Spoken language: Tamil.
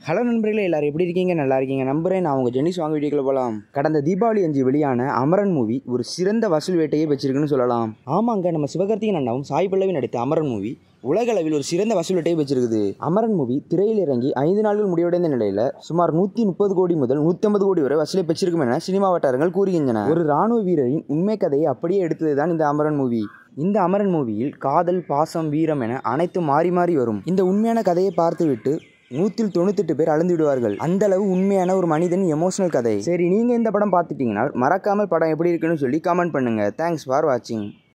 ஹலோ நண்பர்களே எல்லாரும் எப்படி இருக்கீங்க நல்லா இருக்கீங்க நம்புறேன் நான் உங்கள் ஜெனிஸ் வாங்க வீடியோக்குள்ள போகலாம் கடந்த தீபாவளி அஞ்சு வெளியான அமரன் மூவி ஒரு சிறந்த வசூல் வேட்டையை வச்சிருக்குன்னு சொல்லலாம் ஆமாங்க நம்ம சிவகார்த்திகேயன் அண்ணாவும் சாய் பல்லவி நடித்த அமரன் மூவி உலக அளவில் ஒரு சிறந்த வசூல் வேட்டையை வச்சிருக்குது அமரன் மூவி திரையில் இறங்கி ஐந்து நாட்கள் முடிவடைந்த நிலையில் சுமார் நூற்றி முப்பது கோடி முதல் நூற்றம்பது கோடி வரை வசூலை பெற்றிருக்கும் என சினிமா வட்டாரங்கள் கூறுகின்றன ஒரு ராணுவ வீரரின் உண்மை கதையை அப்படியே எடுத்தது தான் இந்த அமரன் மூவி இந்த அமரன் மூவியில் காதல் பாசம் வீரம் என அனைத்தும் மாறி மாறி வரும் இந்த உண்மையான கதையை பார்த்துவிட்டு நூற்றில் தொண்ணூத்தெட்டு பேர் அழுந்து விடுவார்கள் அந்த அளவு உண்மையான ஒரு மனிதன் எமோஷனல் கதை சரி நீங்கள் இந்த படம் பார்த்துட்டீங்கன்னா மறக்காமல் படம் எப்படி இருக்குன்னு சொல்லி கமெண்ட் பண்ணுங்க தேங்க்ஸ் ஃபார் வாட்சிங்